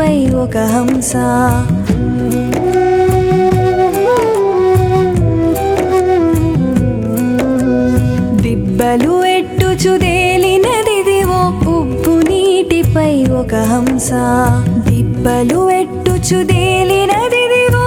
నీటిపై ఒక హంస దిబ్బలు ఎట్టుచుదేలినదిదివో ఉప్పు నీటిపై ఒక హంస దిబ్బలు ఎట్టుచుదేలినదిదివో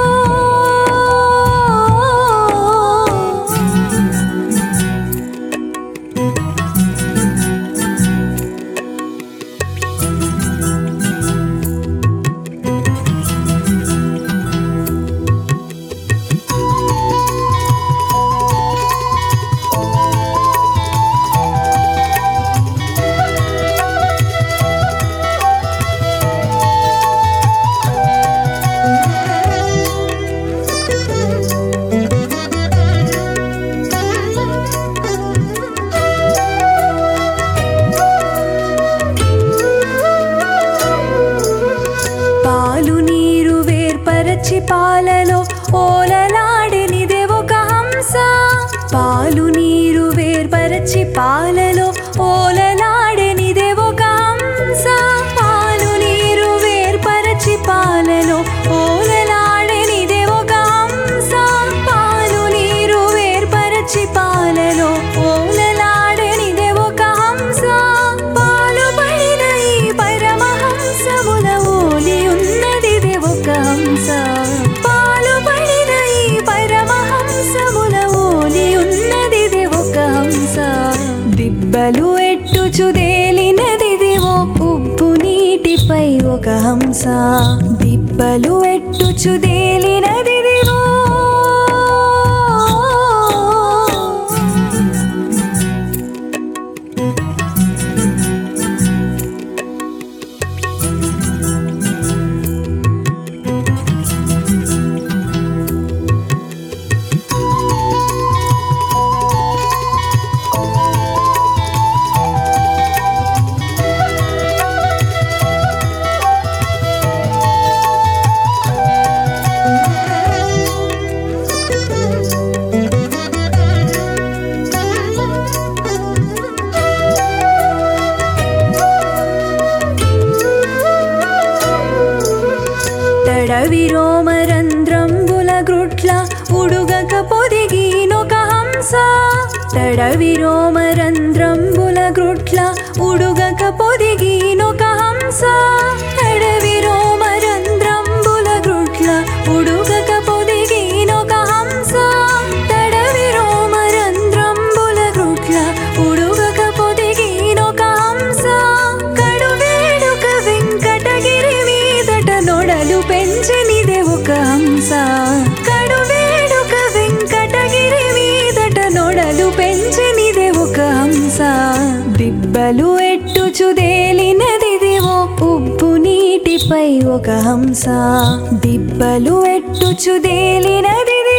పాలు నీరు వేర్పరచి పాలలో ఓలలాడెనిదే ఒక హంస పాలు నీరు వేర్పరచి పాలలో ఓలలాడెనిదే ఒక హంస పాలు నీరు వేర్పరచి పాలలో ఓలలాడెనిదే ఒక హంస పాలు నీరు వేర్పరచి పాలలో ఓలలాడెనిదే ఒక హంస పాలు పడిన ఈ పరమహంసముల ఓలి ఉన్నదిదే ఒక హంస పాలు పడిన ఈ పరమహంసముల ఓలి ఉన్నదిదే ఒక హంస దిబ్బలు ఎట్టుచుదేలినదిదివో ఉప్పు నీటిపై ఒక హంస దిబ్బలు ఎట్టుచుదేలినదిదివో తడవిరోమరంధ్రంబుల గ్రుట్ల ఉడుగక పొదిగినొక హంస తడవిరోమరంధ్రంబుల గ్రుట్ల ఉడుగక పొదిగినొక హంస తడవిరోమరంధ్రంబుల గ్రుట్ల ఉడుగక పొదిగినొక హంస తడవిరోమరంధ్రంబుల గ్రుట్ల ఉడుగక పొదిగినొక హంస కడువేడుక వెంకటగిరి మీదట నొడలు పెంచనిదే ఒక హంస కడువేడుక వెంకటగిరి మీదట నొడలు పెంచనిదే ఒక హంస దిబ్బలు ఎట్టుచుదేలినదిదివో ఉప్పు నీటిపై ఒక హంస దిబ్బలు ఎట్టుచుదేలినదిది